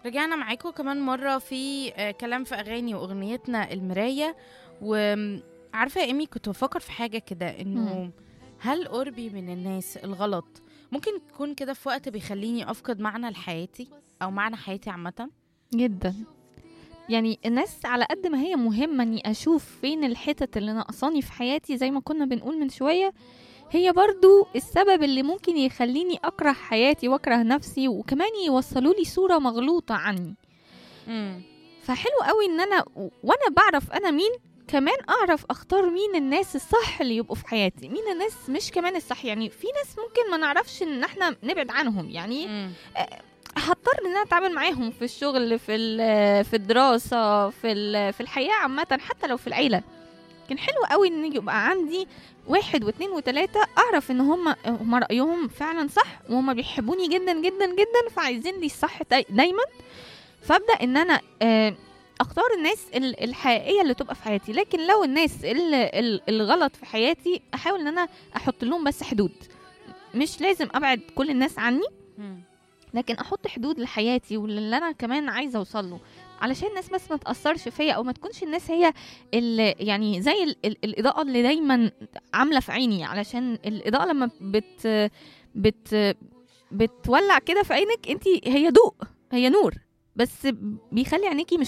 رجعنا معاكم كمان مرة في آه، كلام في أغاني وأغنيتنا المراية وعارفة يا إيمي كنت بفكر في حاجة كده إنه هل قربي من الناس الغلط ممكن تكون كده في وقت بيخليني أفقد معنى لحياتي أو معنى حياتي عامة جدا يعني الناس على قد ما هي مهمة اني اشوف فين الحتت اللي ناقصاني في حياتي زي ما كنا بنقول من شوية هي برضو السبب اللي ممكن يخليني اكره حياتي واكره نفسي وكمان يوصلوا لي صورة مغلوطة عني مم. فحلو قوي ان انا و- وانا بعرف انا مين كمان اعرف اختار مين الناس الصح اللي يبقوا في حياتي مين الناس مش كمان الصح يعني في ناس ممكن ما نعرفش ان احنا نبعد عنهم يعني مم. هضطر ان انا اتعامل معاهم في الشغل في ال- في الدراسه في ال- في الحياه عامه حتى لو في العيله كان حلو قوي ان يبقى عندي واحد واثنين وثلاثة أعرف إن هم هم رأيهم فعلا صح وهم بيحبوني جدا جدا جدا فعايزين لي الصح داي- دايما فأبدأ إن أنا آه، أختار الناس ال- الحقيقية اللي تبقى في حياتي لكن لو الناس ال- ال- الغلط في حياتي أحاول إن أنا أحط لهم بس حدود مش لازم أبعد كل الناس عني مم. لكن احط حدود لحياتي واللي انا كمان عايزه اوصل له علشان الناس بس ما تاثرش فيا او ما تكونش الناس هي اللي يعني زي ال ال الاضاءه اللي دايما عامله في عيني علشان الاضاءه لما بت بت بتولع كده في عينك انت هي ضوء هي نور بس بيخلي عينيكي مش